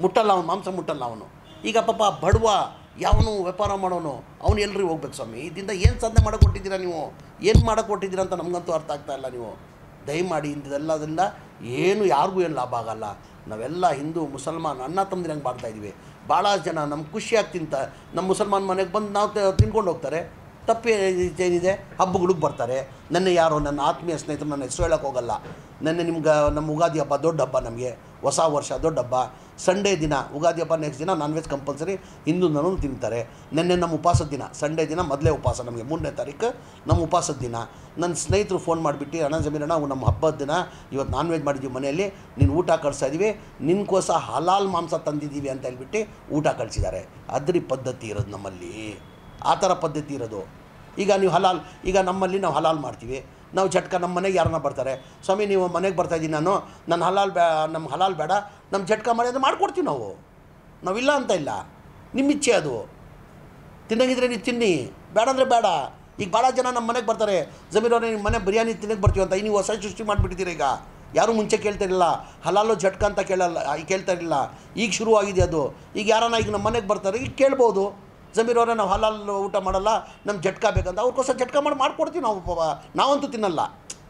ಮುಟ್ಟಲ್ಲ ಅವನು ಮಾಂಸ ಮುಟ್ಟಲ್ಲ ಅವನು ಈಗ ಪಾಪ ಬಡವ ಯಾವನು ವ್ಯಾಪಾರ ಮಾಡೋನು ಅವನು ಎಲ್ರಿ ಹೋಗ್ಬೇಕು ಸ್ವಾಮಿ ಇದರಿಂದ ಏನು ಸಾಧನೆ ಮಾಡಕ್ಕೆ ಕೊಟ್ಟಿದ್ದೀರಾ ನೀವು ಏನು ಮಾಡಕ್ಕೆ ಕೊಟ್ಟಿದ್ದೀರಾ ಅಂತ ನಮಗಂತೂ ಅರ್ಥ ಆಗ್ತಾ ಇಲ್ಲ ನೀವು ದಯಮಾಡಿ ಇಂಥದ್ದೆಲ್ಲದಿಂದ ಏನು ಯಾರಿಗೂ ಏನು ಲಾಭ ಆಗಲ್ಲ ನಾವೆಲ್ಲ ಹಿಂದೂ ಮುಸಲ್ಮಾನ್ ಅಣ್ಣ ತಮ್ಮದಿರಂಗೆ ಮಾಡ್ತಾ ಇದ್ದೀವಿ ಭಾಳ ಜನ ನಮ್ಗೆ ಖುಷಿಯಾಗಿ ತಿಂತ ನಮ್ಮ ಮುಸಲ್ಮಾನ್ ಮನೆಗೆ ಬಂದು ನಾವು ತ- ತಿನ್ಕೊಂಡು ಹೋಗ್ತಾರೆ ತಪ್ಪೇ ಏನಿದೆ ಹಬ್ಬಗಳಿಗೆ ಬರ್ತಾರೆ ನನ್ನ ಯಾರೋ ನನ್ನ ಆತ್ಮೀಯ ಸ್ನೇಹಿತರು ನನ್ನ ಹೆಸರು ಹೇಳೋಕೆ ಹೋಗಲ್ಲ ನೆನ್ನೆ ನಿಮ್ಗೆ ನಮ್ಮ ಉಗಾದಿ ಹಬ್ಬ ದೊಡ್ಡ ಹಬ್ಬ ನಮಗೆ ಹೊಸ ವರ್ಷ ದೊಡ್ಡ ಹಬ್ಬ ಸಂಡೇ ದಿನ ಉಗಾದಿ ಹಬ್ಬ ನೆಕ್ಸ್ಟ್ ದಿನ ನಾನ್ ವೆಜ್ ಕಂಪಲ್ಸರಿ ಹಿಂದೂ ನಾನು ತಿಂತಾರೆ ನಿನ್ನೆ ನಮ್ಮ ಉಪವಾಸದ ದಿನ ಸಂಡೇ ದಿನ ಮೊದಲೇ ಉಪವಾಸ ನಮಗೆ ಮೂರನೇ ತಾರೀಕು ನಮ್ಮ ಉಪವಾಸದ ದಿನ ನನ್ನ ಸ್ನೇಹಿತರು ಫೋನ್ ಮಾಡಿಬಿಟ್ಟು ಅಣ್ಣ ಜಮೀನ್ ಅಣ್ಣ ನಮ್ಮ ಹಬ್ಬದ ದಿನ ಇವತ್ತು ನಾನ್ ವೆಜ್ ಮಾಡಿದ್ದೀವಿ ಮನೆಯಲ್ಲಿ ನೀನು ಊಟ ಕಳಿಸ್ತಾ ಇದ್ದೀವಿ ನಿನ್ಕೋಸ ಹಲಾಲ್ ಮಾಂಸ ತಂದಿದ್ದೀವಿ ಅಂತ ಹೇಳ್ಬಿಟ್ಟು ಊಟ ಕಳಿಸಿದ್ದಾರೆ ಅದ್ರಿ ಪದ್ಧತಿ ಇರೋದು ನಮ್ಮಲ್ಲಿ ಆ ಥರ ಪದ್ಧತಿ ಇರೋದು ಈಗ ನೀವು ಹಲಾಲ್ ಈಗ ನಮ್ಮಲ್ಲಿ ನಾವು ಹಲಾಲ್ ಮಾಡ್ತೀವಿ ನಾವು ಜಟ್ಕ ನಮ್ಮ ಮನೆಗೆ ಯಾರನ್ನ ಬರ್ತಾರೆ ಸ್ವಾಮಿ ನೀವು ಮನೆಗೆ ಬರ್ತಾ ಇದ್ದೀನಿ ನಾನು ನನ್ನ ಹಲಾಲ್ ಬ್ಯಾ ನಮ್ಮ ಹಲಾಲ್ ಬೇಡ ನಮ್ಮ ಜಟ್ಕ ಮಾಡಿ ಅದು ಮಾಡ್ಕೊಡ್ತೀವಿ ನಾವು ನಾವಿಲ್ಲ ಅಂತ ಇಲ್ಲ ನಿಮ್ಮ ಇಚ್ಛೆ ಅದು ತಿನ್ನಂಗಿದ್ರೆ ನೀವು ತಿನ್ನಿ ಬೇಡ ಅಂದರೆ ಬೇಡ ಈಗ ಭಾಳ ಜನ ನಮ್ಮ ಮನೆಗೆ ಬರ್ತಾರೆ ಜಮೀರ್ ಅವ್ರೆ ನಿಮ್ಮ ಮನೆ ಬಿರಿಯಾನಿ ತಿನ್ನಕ್ಕೆ ಬರ್ತೀವಿ ಅಂತ ಈಗ ನೀವು ಹೊಸ ಸೃಷ್ಟಿ ಮಾಡಿಬಿಟ್ಟಿದ್ದೀರಿ ಈಗ ಯಾರೂ ಮುಂಚೆ ಕೇಳ್ತಾ ಇರಲಿಲ್ಲ ಹಲಾಲು ಜಟ್ಕ ಅಂತ ಕೇಳಲ್ಲ ಈಗ ಕೇಳ್ತಾ ಇರಲಿಲ್ಲ ಈಗ ಶುರುವಾಗಿದೆ ಅದು ಈಗ ಯಾರನ್ನ ಈಗ ನಮ್ಮ ಮನೆಗೆ ಬರ್ತಾರೆ ಈಗ ಕೇಳ್ಬೋದು ಜಮೀರ್ ಅವರೇ ನಾವು ಹಲಾಲ್ ಊಟ ಮಾಡಲ್ಲ ನಮ್ಮ ಜಟ್ಕ ಬೇಕಂತ ಅವ್ರಿಗೋಸ್ಕರ ಜಟ್ಕ ಮಾಡಿ ಮಾಡ್ಕೊಡ್ತೀವಿ ನಾವು ಪಾಪ ನಾವಂತೂ ತಿನ್ನಲ್ಲ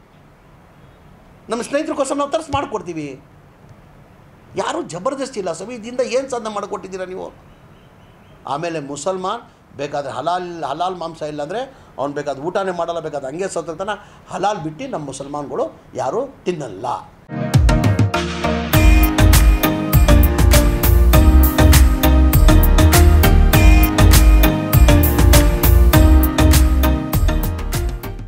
ನಮ್ಮ ಸ್ನೇಹಿತರಿಗೋಸ್ಕರ ನಾವು ತರಿಸಿ ಮಾಡಿಕೊಡ್ತೀವಿ ಯಾರೂ ಜಬರ್ದಸ್ತಿ ಇಲ್ಲ ಸ್ವಾಮಿ ಇದರಿಂದ ಏನು ಸಾಧನೆ ಮಾಡಿಕೊಟ್ಟಿದ್ದೀರಾ ನೀವು ಆಮೇಲೆ ಮುಸಲ್ಮಾನ್ ಬೇಕಾದರೆ ಹಲಾಲ್ ಹಲಾಲ್ ಮಾಂಸ ಇಲ್ಲಾಂದರೆ ಅವ್ನು ಬೇಕಾದ ಊಟನೇ ಮಾಡಲ್ಲ ಬೇಕಾದ ಹಂಗೆ ಸತ್ತಿರ್ತಾನೆ ಹಲಾಲ್ ಬಿಟ್ಟು ನಮ್ಮ ಮುಸಲ್ಮಾನ್ಗಳು ಯಾರೂ ತಿನ್ನಲ್ಲ